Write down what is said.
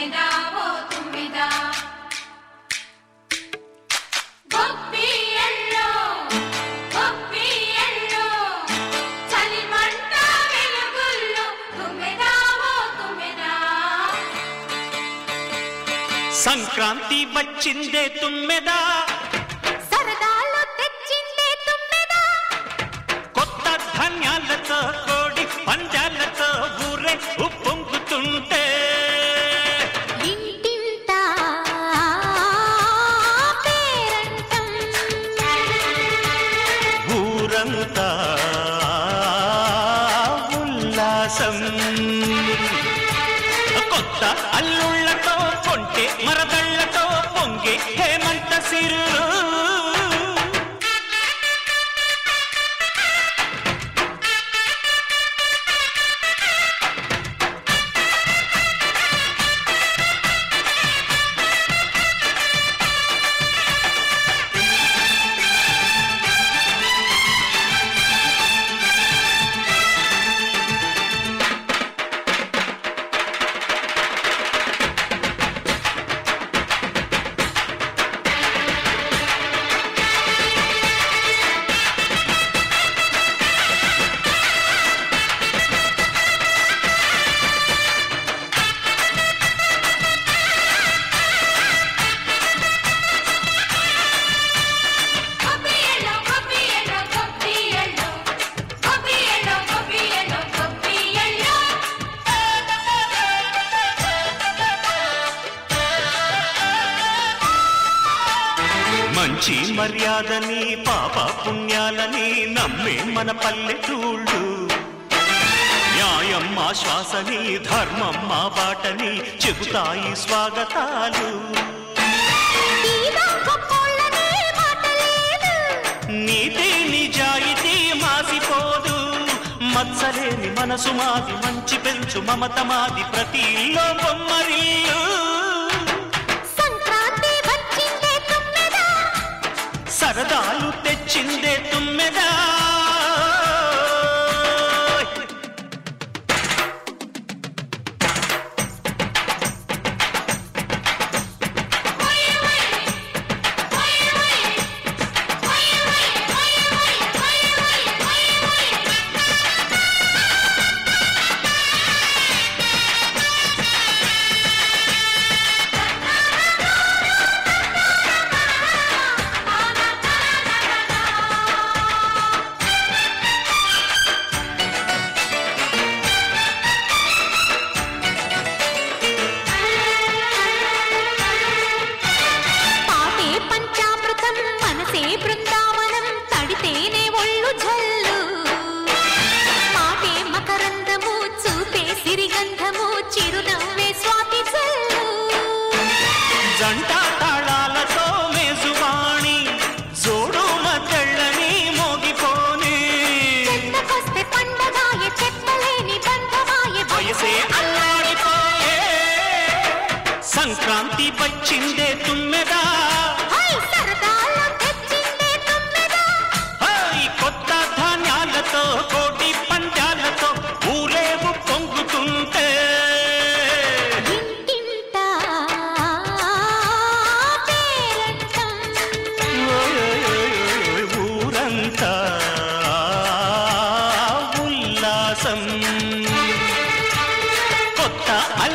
తుమ్మెదా ఓ తుమ్మెదా గొప్పియల్లో గొప్పియల్లో చలిమంట వెలుగుల్లో తుమ్మెదా ఓ తుమ్మెదా సంక్రాంతి వచ్చిందే తుమ్మెదా సరదాలు తెచ్చిందే తుమ్మెదా కొత్త ధాన్యాలతో కోడి పంజాలతో ఊరే ఉప్పొంగుతుంటే ఇంటింటా పేరంటం ఊరంతా ఉల్లాసం కొత్త అల్లుళ్ళతో కొంటే మరదళ్ళతో పొంగే హేమంత సిరులు గొప్పియల్లో గొప్పియల్లో గొప్పియల్లో గొప్పియల్లో గొప్పియల్లో గొప్పియల్లో మంచి మర్యాదని పాప పుణ్యాలని నమ్మే మన పల్లెటూళ్ళు న్యాయం మా శ్వాసని ధర్మం మా బాటని చెబుతాయి స్వాగతాలు తీరా గొప్పోళ్ళనే మాట లేదు నీతి నిజాయితీ మాసిపోదు మత్సలేని మనసు మాది మంచి పెంచు మమత మాది ప్రతి ఇల్లో బొమ్మరిల్లు సంక్రాంతి వచ్చిందే తుమ్మెదా సరదాలు తెచ్చిందే తుమ్మెదా పాటే పంచామృతం మనసే బృందావనం తడితేనే ఒళ్ళు జల్లు పాటే మకరందము చూపే సిరిగంధము చిరునవ్వే స్వాతి జల్లు జంట తాళాలతో మేజువాణి జోడున తెళ్ళని మోగిపోని చెత్తకొస్తే పండగాయ చెప్పలేని బంధమాయ వయసే అల్లాడిపోయే సంక్రాంతి వచ్చిందే తుమ్మెదా హై సరదాలు తెచ్చిందే తుమ్మెదా హాయ్ కొత్త ధాన్యాలతో కోటి పంజాలతో ఊరేగు పొంగుతుంటే ఇంటింటా పేరంటం ఓయ్ ఓయ్ ఓయ్ ఓయ్ ఊరంతా ఉల్లాసం కొత్త